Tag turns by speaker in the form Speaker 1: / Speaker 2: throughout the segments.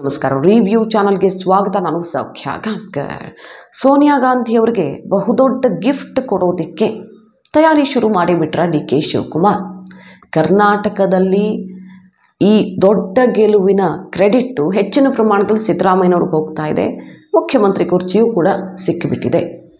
Speaker 1: ನಮಸ್ಕಾರ ರಿವ್ಯೂ ಚಾನಲ್ಗೆ ಸ್ವಾಗತ ನಾನು ಸೌಖ್ಯ ಗಾಂವ್ಕರ್ ಸೋನಿಯಾ ಗಾಂಧಿ ಅವರಿಗೆ ಬಹುದೊಡ್ಡ ಗಿಫ್ಟ್ ಕೊಡೋದಕ್ಕೆ ತಯಾರಿ ಶುರು ಮಾಡಿಬಿಟ್ರ ಡಿ ಕೆ ಶಿವಕುಮಾರ್ ಕರ್ನಾಟಕದಲ್ಲಿ ಈ ದೊಡ್ಡ ಗೆಲುವಿನ ಕ್ರೆಡಿಟ್ಟು ಹೆಚ್ಚಿನ ಪ್ರಮಾಣದಲ್ಲಿ ಸಿದ್ದರಾಮಯ್ಯನವ್ರಿಗೆ ಹೋಗ್ತಾ ಇದೆ ಮುಖ್ಯಮಂತ್ರಿ ಕುರ್ಚಿಯೂ ಕೂಡ ಸಿಕ್ಕಿಬಿಟ್ಟಿದೆ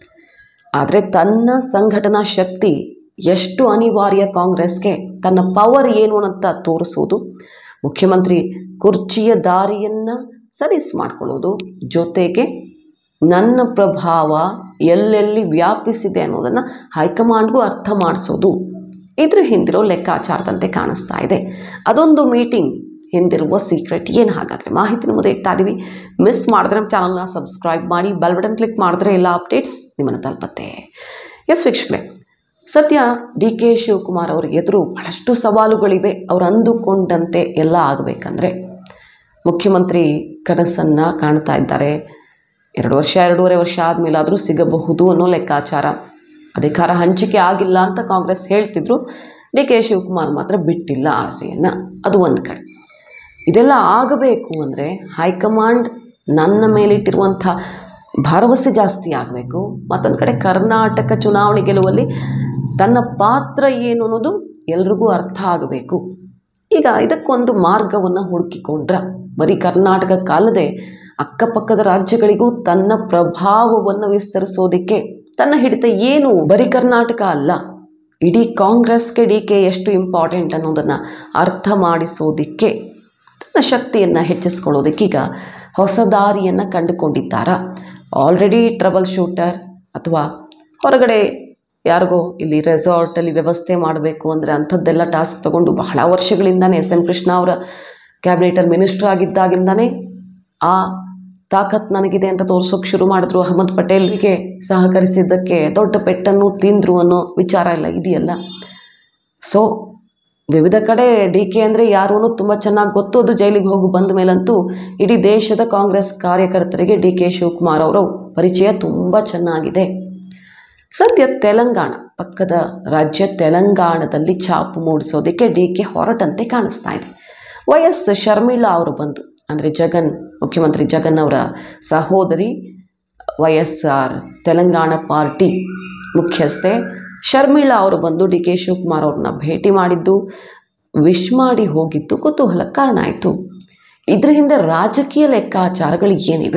Speaker 1: ಆದರೆ ತನ್ನ ಸಂಘಟನಾ ಶಕ್ತಿ ಎಷ್ಟು ಅನಿವಾರ್ಯ ಕಾಂಗ್ರೆಸ್ಗೆ ತನ್ನ ಪವರ್ ಏನು ಅಂತ ತೋರಿಸೋದು ಮುಖ್ಯಮಂತ್ರಿ ಕುರ್ಚಿಯ ದಾರಿಯನ್ನು ಸರಿಸ್ ಮಾಡ್ಕೊಳ್ಳೋದು ಜೊತೆಗೆ ನನ್ನ ಪ್ರಭಾವ ಎಲ್ಲೆಲ್ಲಿ ವ್ಯಾಪಿಸಿದೆ ಅನ್ನೋದನ್ನು ಹೈಕಮಾಂಡ್ಗೂ ಅರ್ಥ ಮಾಡಿಸೋದು ಇದ್ರ ಹಿಂದಿರೋ ಲೆಕ್ಕಾಚಾರದಂತೆ ಕಾಣಿಸ್ತಾ ಇದೆ ಅದೊಂದು ಮೀಟಿಂಗ್ ಹಿಂದಿರುವ ಸೀಕ್ರೆಟ್ ಏನು ಹಾಗಾದರೆ ಮಾಹಿತಿ ಮುಂದೆ ಇಡ್ತಾ ಇದ್ದೀವಿ ಮಿಸ್ ಮಾಡಿದ್ರೆ ನಮ್ಮ ಚಾನಲ್ನ ಸಬ್ಸ್ಕ್ರೈಬ್ ಮಾಡಿ ಬೆಲ್ ಬಟನ್ ಕ್ಲಿಕ್ ಮಾಡಿದ್ರೆ ಎಲ್ಲ ಅಪ್ಡೇಟ್ಸ್ ನಿಮ್ಮನ್ನು ತಲುಪತ್ತೆ ಎಸ್ ವೀಕ್ಷಕರೇ ಸದ್ಯ ಡಿ ಕೆ ಶಿವಕುಮಾರ್ ಅವ್ರ ಎದುರು ಬಹಳಷ್ಟು ಸವಾಲುಗಳಿವೆ ಅವ್ರು ಅಂದುಕೊಂಡಂತೆ ಎಲ್ಲ ಆಗಬೇಕಂದ್ರೆ ಮುಖ್ಯಮಂತ್ರಿ ಕನಸನ್ನು ಕಾಣ್ತಾ ಇದ್ದಾರೆ ಎರಡು ವರ್ಷ ಎರಡೂವರೆ ವರ್ಷ ಆದಮೇಲಾದರೂ ಸಿಗಬಹುದು ಅನ್ನೋ ಲೆಕ್ಕಾಚಾರ ಅಧಿಕಾರ ಹಂಚಿಕೆ ಆಗಿಲ್ಲ ಅಂತ ಕಾಂಗ್ರೆಸ್ ಹೇಳ್ತಿದ್ರು ಡಿ ಕೆ ಶಿವಕುಮಾರ್ ಮಾತ್ರ ಬಿಟ್ಟಿಲ್ಲ ಆಸೆಯನ್ನು ಅದು ಒಂದು ಕಡೆ ಇದೆಲ್ಲ ಆಗಬೇಕು ಅಂದರೆ ಹೈಕಮಾಂಡ್ ನನ್ನ ಮೇಲಿಟ್ಟಿರುವಂಥ ಭರವಸೆ ಜಾಸ್ತಿ ಆಗಬೇಕು ಮತ್ತೊಂದು ಕಡೆ ಕರ್ನಾಟಕ ಚುನಾವಣೆ ಗೆಲುವಲ್ಲಿ ತನ್ನ ಪಾತ್ರ ಏನು ಅನ್ನೋದು ಎಲ್ರಿಗೂ ಅರ್ಥ ಆಗಬೇಕು ಈಗ ಇದಕ್ಕೊಂದು ಮಾರ್ಗವನ್ನು ಹುಡುಕಿಕೊಂಡ್ರ ಬರೀ ಕರ್ನಾಟಕಕ್ಕಲ್ಲದೆ ಅಕ್ಕಪಕ್ಕದ ರಾಜ್ಯಗಳಿಗೂ ತನ್ನ ಪ್ರಭಾವವನ್ನು ವಿಸ್ತರಿಸೋದಕ್ಕೆ ತನ್ನ ಹಿಡಿತ ಏನು ಬರೀ ಕರ್ನಾಟಕ ಅಲ್ಲ ಇಡೀ ಕಾಂಗ್ರೆಸ್ಗೆ ಡಿ ಕೆ ಎಷ್ಟು ಇಂಪಾರ್ಟೆಂಟ್ ಅನ್ನೋದನ್ನು ಅರ್ಥ ಮಾಡಿಸೋದಕ್ಕೆ ತನ್ನ ಶಕ್ತಿಯನ್ನು ಹೆಚ್ಚಿಸ್ಕೊಳ್ಳೋದಕ್ಕೀಗ ಹೊಸ ದಾರಿಯನ್ನು ಕಂಡುಕೊಂಡಿದ್ದಾರಾ ಆಲ್ರೆಡಿ ಟ್ರಬಲ್ ಶೂಟರ್ ಅಥವಾ ಹೊರಗಡೆ ಯಾರಿಗೋ ಇಲ್ಲಿ ರೆಸಾರ್ಟಲ್ಲಿ ವ್ಯವಸ್ಥೆ ಮಾಡಬೇಕು ಅಂದರೆ ಅಂಥದ್ದೆಲ್ಲ ಟಾಸ್ಕ್ ತಗೊಂಡು ಬಹಳ ವರ್ಷಗಳಿಂದನೇ ಎಸ್ ಎಂ ಕೃಷ್ಣ ಅವರ ಕ್ಯಾಬಿನೆಟಲ್ಲಿ ಮಿನಿಸ್ಟರ್ ಆಗಿದ್ದಾಗಿಂದನೇ ಆ ತಾಕತ್ ನನಗಿದೆ ಅಂತ ತೋರ್ಸೋಕೆ ಶುರು ಮಾಡಿದ್ರು ಅಹಮದ್ ಪಟೇಲ್ಗೆ ಸಹಕರಿಸಿದ್ದಕ್ಕೆ ದೊಡ್ಡ ಪೆಟ್ಟನ್ನು ತಿಂದರು ಅನ್ನೋ ವಿಚಾರ ಎಲ್ಲ ಇದೆಯಲ್ಲ ಸೊ ವಿವಿಧ ಕಡೆ ಡಿ ಕೆ ಅಂದರೆ ಯಾರೂ ತುಂಬ ಚೆನ್ನಾಗಿ ಗೊತ್ತು ಅದು ಜೈಲಿಗೆ ಹೋಗಿ ಬಂದ ಮೇಲಂತೂ ಇಡೀ ದೇಶದ ಕಾಂಗ್ರೆಸ್ ಕಾರ್ಯಕರ್ತರಿಗೆ ಡಿ ಕೆ ಶಿವಕುಮಾರ್ ಅವರ ಪರಿಚಯ ತುಂಬ ಚೆನ್ನಾಗಿದೆ ಸದ್ಯ ತೆಲಂಗಾಣ ಪಕ್ಕದ ರಾಜ್ಯ ತೆಲಂಗಾಣದಲ್ಲಿ ಛಾಪು ಮೂಡಿಸೋದಕ್ಕೆ ಡಿ ಕೆ ಹೊರಟಂತೆ ಕಾಣಿಸ್ತಾ ಇದೆ ವೈ ಎಸ್ ಶರ್ಮಿಳಾ ಅವರು ಬಂದು ಅಂದರೆ ಜಗನ್ ಮುಖ್ಯಮಂತ್ರಿ ಜಗನ್ ಅವರ ಸಹೋದರಿ Y S R Telangana party ಮುಖ್ಯಸ್ಥೆ ಶರ್ಮಿಳಾ ಅವರು ಬಂದು ಡಿ ಕೆ ಶಿವಕುಮಾರ್ ಅವ್ರನ್ನ ಭೇಟಿ ಮಾಡಿದ್ದು ವಿಶ್ ಮಾಡಿ ಹೋಗಿದ್ದು ಕುತೂಹಲಕ್ಕೆ ಕಾರಣ ಆಯಿತು ಇದ್ರ ಹಿಂದೆ ರಾಜಕೀಯ ಲೆಕ್ಕಾಚಾರಗಳು ಏನಿವೆ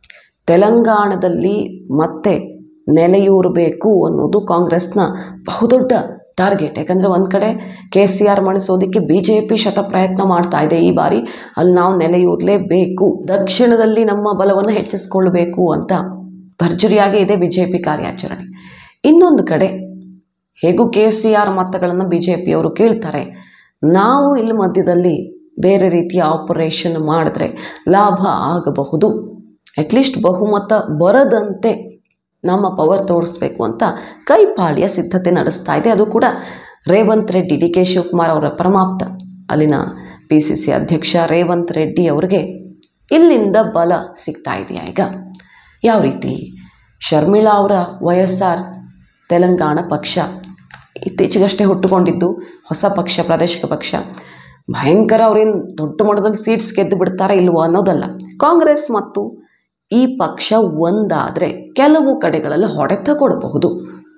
Speaker 1: ತೆಲಂಗಾಣದಲ್ಲಿ ಮತ್ತೆ ನೆಲೆಯೂರಬೇಕು ಅನ್ನೋದು ಕಾಂಗ್ರೆಸ್ನ ಬಹುದೊಡ್ಡ ಟಾರ್ಗೆಟ್ ಯಾಕಂದರೆ ಒಂದು ಕಡೆ ಕೆ ಸಿ ಆರ್ ಮಣಿಸೋದಕ್ಕೆ ಬಿ ಜೆ ಪಿ ಶತ ಪ್ರಯತ್ನ ಮಾಡ್ತಾ ಇದೆ ಈ ಬಾರಿ ಅಲ್ಲಿ ನಾವು ನೆಲೆಯೂರಲೇಬೇಕು ದಕ್ಷಿಣದಲ್ಲಿ ನಮ್ಮ ಬಲವನ್ನು ಹೆಚ್ಚಿಸ್ಕೊಳ್ಬೇಕು ಅಂತ ಭರ್ಜರಿಯಾಗಿ ಇದೆ ಬಿ ಜೆ ಪಿ ಕಾರ್ಯಾಚರಣೆ ಇನ್ನೊಂದು ಕಡೆ ಹೇಗೂ ಕೆ ಸಿ ಆರ್ ಮತಗಳನ್ನು ಬಿ ಜೆ ಪಿಯವರು ಕೇಳ್ತಾರೆ ನಾವು ಇಲ್ಲಿ ಮಧ್ಯದಲ್ಲಿ ಬೇರೆ ರೀತಿಯ ಆಪರೇಷನ್ ಮಾಡಿದ್ರೆ ಲಾಭ ಆಗಬಹುದು ಅಟ್ಲೀಸ್ಟ್ ಬಹುಮತ ಬರದಂತೆ ನಮ್ಮ ಪವರ್ ತೋರಿಸ್ಬೇಕು ಅಂತ ಕೈಪಾಳ್ಯ ಸಿದ್ಧತೆ ನಡೆಸ್ತಾ ಇದೆ ಅದು ಕೂಡ ರೇವಂತ್ ರೆಡ್ಡಿ ಡಿ ಕೆ ಶಿವಕುಮಾರ್ ಅವರ ಪರಮಾಪ್ತ ಅಲ್ಲಿನ ಪಿ ಸಿ ಸಿ ಅಧ್ಯಕ್ಷ ರೇವಂತ್ ರೆಡ್ಡಿ ಅವರಿಗೆ ಇಲ್ಲಿಂದ ಬಲ ಸಿಗ್ತಾ ಇದೆಯಾ ಈಗ ಯಾವ ರೀತಿ ಶರ್ಮಿಳಾ ಅವರ ವೈ ಎಸ್ ಆರ್ ತೆಲಂಗಾಣ ಪಕ್ಷ ಇತ್ತೀಚೆಗಷ್ಟೇ ಹುಟ್ಟುಕೊಂಡಿದ್ದು ಹೊಸ ಪಕ್ಷ ಪ್ರಾದೇಶಿಕ ಪಕ್ಷ ಭಯಂಕರ ಅವ್ರೇನು ದೊಡ್ಡ ಮಟ್ಟದಲ್ಲಿ ಸೀಟ್ಸ್ ಗೆದ್ದು ಬಿಡ್ತಾರೆ ಇಲ್ವೋ ಅನ್ನೋದಲ್ಲ ಕಾಂಗ್ರೆಸ್ ಮತ್ತು ಈ ಪಕ್ಷ ಒಂದಾದರೆ ಕೆಲವು ಕಡೆಗಳಲ್ಲಿ ಹೊಡೆತ ಕೊಡಬಹುದು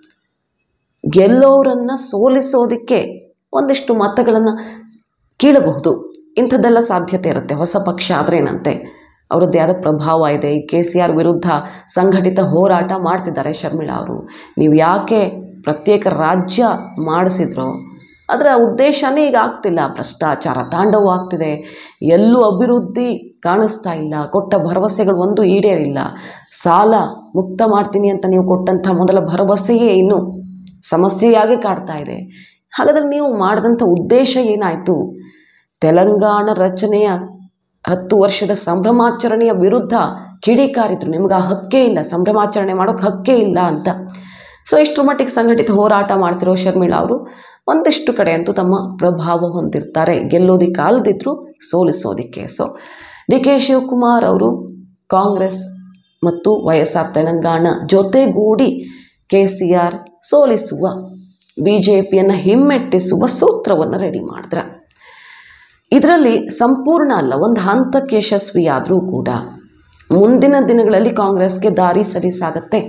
Speaker 1: ಗೆಲ್ಲೋರನ್ನು ಸೋಲಿಸೋದಕ್ಕೆ ಒಂದಿಷ್ಟು ಮತಗಳನ್ನು ಕೀಳಬಹುದು ಇಂಥದ್ದೆಲ್ಲ ಸಾಧ್ಯತೆ ಇರುತ್ತೆ ಹೊಸ ಪಕ್ಷ ಆದ್ರೇನಂತೆ ಅವರದ್ದೇ ಆದ ಪ್ರಭಾವ ಇದೆ ಈ ಕೆ ಸಿ ಆರ್ ವಿರುದ್ಧ ಸಂಘಟಿತ ಹೋರಾಟ ಮಾಡ್ತಿದ್ದಾರೆ ಶರ್ಮಿಳಾ ಅವರು ನೀವು ಯಾಕೆ ಪ್ರತ್ಯೇಕ ರಾಜ್ಯ ಮಾಡಿಸಿದ್ರೋ ಅದರ ಉದ್ದೇಶನೇ ಈಗ ಆಗ್ತಿಲ್ಲ ಭ್ರಷ್ಟಾಚಾರ ತಾಂಡವ ಆಗ್ತಿದೆ ಎಲ್ಲೂ ಅಭಿವೃದ್ಧಿ ಕಾಣಿಸ್ತಾ ಇಲ್ಲ ಕೊಟ್ಟ ಭರವಸೆಗಳು ಒಂದು ಈಡೇರಿಲ್ಲ ಸಾಲ ಮುಕ್ತ ಮಾಡ್ತೀನಿ ಅಂತ ನೀವು ಕೊಟ್ಟಂಥ ಮೊದಲ ಭರವಸೆಯೇ ಇನ್ನೂ ಸಮಸ್ಯೆಯಾಗಿ ಕಾಡ್ತಾ ಇದೆ ಹಾಗಾದರೆ ನೀವು ಮಾಡಿದಂಥ ಉದ್ದೇಶ ಏನಾಯಿತು ತೆಲಂಗಾಣ ರಚನೆಯ ಹತ್ತು ವರ್ಷದ ಸಂಭ್ರಮಾಚರಣೆಯ ವಿರುದ್ಧ ಕಿಡಿಕಾರಿದ್ರು ನಿಮ್ಗೆ ಆ ಹಕ್ಕೇ ಇಲ್ಲ ಸಂಭ್ರಮಾಚರಣೆ ಮಾಡೋಕ್ಕೆ ಹಕ್ಕೇ ಇಲ್ಲ ಅಂತ ಸೊ ಇಷ್ಟರ ಮಟ್ಟಿಗೆ ಸಂಘಟಿತ ಹೋರಾಟ ಮಾಡ್ತಿರೋ ಶರ್ಮಿಳಾ ಅವರು ಒಂದಿಷ್ಟು ಕಡೆ ಅಂತೂ ತಮ್ಮ ಪ್ರಭಾವ ಹೊಂದಿರ್ತಾರೆ ಗೆಲ್ಲೋದಿಕ್ಕೆ ಅಲ್ದಿದ್ರು ಸೋಲಿಸೋದಕ್ಕೆ ಸೊ ಡಿ ಕೆ ಶಿವಕುಮಾರ್ ಅವರು ಕಾಂಗ್ರೆಸ್ ಮತ್ತು ವೈ ಎಸ್ ಆರ್ ತೆಲಂಗಾಣ ಜೊತೆಗೂಡಿ ಕೆ ಸಿ ಆರ್ ಸೋಲಿಸುವ ಬಿ ಜೆ ಪಿಯನ್ನು ಹಿಮ್ಮೆಟ್ಟಿಸುವ ಸೂತ್ರವನ್ನು ರೆಡಿ ಮಾಡಿದ್ರ ಇದರಲ್ಲಿ ಸಂಪೂರ್ಣ ಅಲ್ಲ ಒಂದು ಹಂತಕ್ಕೆ ಯಶಸ್ವಿಯಾದರೂ ಕೂಡ ಮುಂದಿನ ದಿನಗಳಲ್ಲಿ ಕಾಂಗ್ರೆಸ್ಗೆ ದಾರಿ ಸರಿಸಾಗತ್ತೆ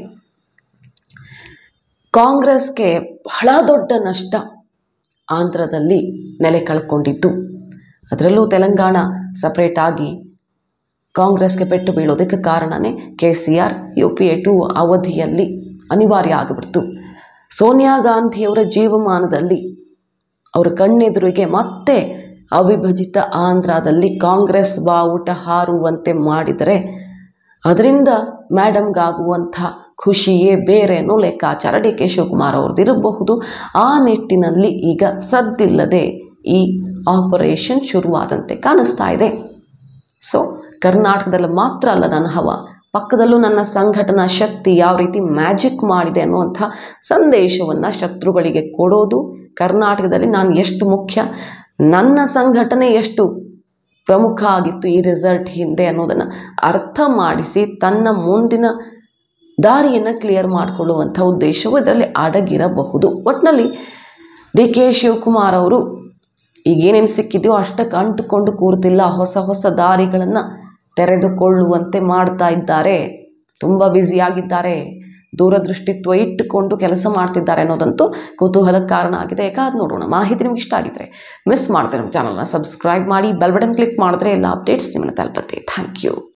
Speaker 1: ಕಾಂಗ್ರೆಸ್ಗೆ ಬಹಳ ದೊಡ್ಡ ನಷ್ಟ ಆಂಧ್ರದಲ್ಲಿ ನೆಲೆ ಕಳ್ಕೊಂಡಿದ್ದು ಅದರಲ್ಲೂ ತೆಲಂಗಾಣ ಸಪ್ರೇಟ್ ಆಗಿ ಕಾಂಗ್ರೆಸ್ಗೆ ಪೆಟ್ಟು ಬೀಳೋದಕ್ಕೆ ಕಾರಣನೇ K C R U P A two ಅವಧಿಯಲ್ಲಿ ಅನಿವಾರ್ಯ ಆಗಿಬಿಡ್ತು ಸೋನಿಯಾ ಗಾಂಧಿಯವರ ಜೀವಮಾನದಲ್ಲಿ ಅವರ ಕಣ್ಣೆದುರಿಗೆ ಮತ್ತೆ ಅವಿಭಜಿತ ಆಂಧ್ರದಲ್ಲಿ ಕಾಂಗ್ರೆಸ್ ಬಾವುಟ ಹಾರುವಂತೆ ಮಾಡಿದರೆ ಅದರಿಂದ ಮೇಡಮ್ಗಾಗುವಂಥ ಖುಷಿಯೇ ಬೇರೆ ಅನ್ನೋ ಲೆಕ್ಕಾಚಾರ ಡಿ ಕೆ ಶಿವಕುಮಾರ್ ಅವ್ರದ್ದಿರಬಹುದು ಆ ನಿಟ್ಟಿನಲ್ಲಿ ಈಗ ಸದ್ದಿಲ್ಲದೆ ಈ ಆಪರೇಷನ್ ಶುರುವಾದಂತೆ ಕಾಣಿಸ್ತಾ ಇದೆ ಸೊ ಕರ್ನಾಟಕದಲ್ಲಿ ಮಾತ್ರ ಅಲ್ಲ ನನ್ನ ಹವ ಪಕ್ಕದಲ್ಲೂ ನನ್ನ ಸಂಘಟನಾ ಶಕ್ತಿ ಯಾವ ರೀತಿ ಮ್ಯಾಜಿಕ್ ಮಾಡಿದೆ ಅನ್ನುವಂಥ ಸಂದೇಶವನ್ನು ಶತ್ರುಗಳಿಗೆ ಕೊಡೋದು ಕರ್ನಾಟಕದಲ್ಲಿ ನಾನು ಎಷ್ಟು ಮುಖ್ಯ ನನ್ನ ಸಂಘಟನೆ ಎಷ್ಟು ಪ್ರಮುಖ ಆಗಿತ್ತು ಈ ರಿಸಲ್ಟ್ ಹಿಂದೆ ಅನ್ನೋದನ್ನು ಅರ್ಥ ಮಾಡಿಸಿ ತನ್ನ ಮುಂದಿನ ದಾರಿಯನ್ನು ಕ್ಲಿಯರ್ ಮಾಡಿಕೊಳ್ಳುವಂಥ ಉದ್ದೇಶವು ಇದರಲ್ಲಿ ಅಡಗಿರಬಹುದು ಒಟ್ಟಿನಲ್ಲಿ ಡಿ ಕೆ ಶಿವಕುಮಾರ್ ಅವರು ಈಗೇನೇನು ಸಿಕ್ಕಿದೆಯೋ ಅಷ್ಟಕ್ಕೆ ಅಂಟುಕೊಂಡು ಕೂರ್ತಿಲ್ಲ ಹೊಸ ಹೊಸ ದಾರಿಗಳನ್ನು ತೆರೆದುಕೊಳ್ಳುವಂತೆ ಮಾಡ್ತಾ ಇದ್ದಾರೆ ತುಂಬ ಬ್ಯುಸಿಯಾಗಿದ್ದಾರೆ ದೂರದೃಷ್ಟಿತ್ವ ಇಟ್ಟುಕೊಂಡು ಕೆಲಸ ಮಾಡ್ತಿದ್ದಾರೆ ಅನ್ನೋದಂತೂ ಕುತೂಹಲಕ್ಕೆ ಕಾರಣ ಆಗಿದೆ ಯಾಕಾದ್ ನೋಡೋಣ ಮಾಹಿತಿ ನಿಮ್ಗೆ ಇಷ್ಟ ಆಗಿದ್ರೆ ಮಿಸ್ ಮಾಡ್ತಾರೆ ನಮ್ಮ ಚಾನಲ್ನ ಸಬ್ಸ್ಕ್ರೈಬ್ ಮಾಡಿ ಬೆಲ್ ಬಟನ್ ಕ್ಲಿಕ್ ಮಾಡಿದ್ರೆ ಎಲ್ಲ ಅಪ್ಡೇಟ್ಸ್ ನಿಮ್ಮನ್ನು ತಲುಪುತ್ತೆ ಥ್ಯಾಂಕ್ ಯು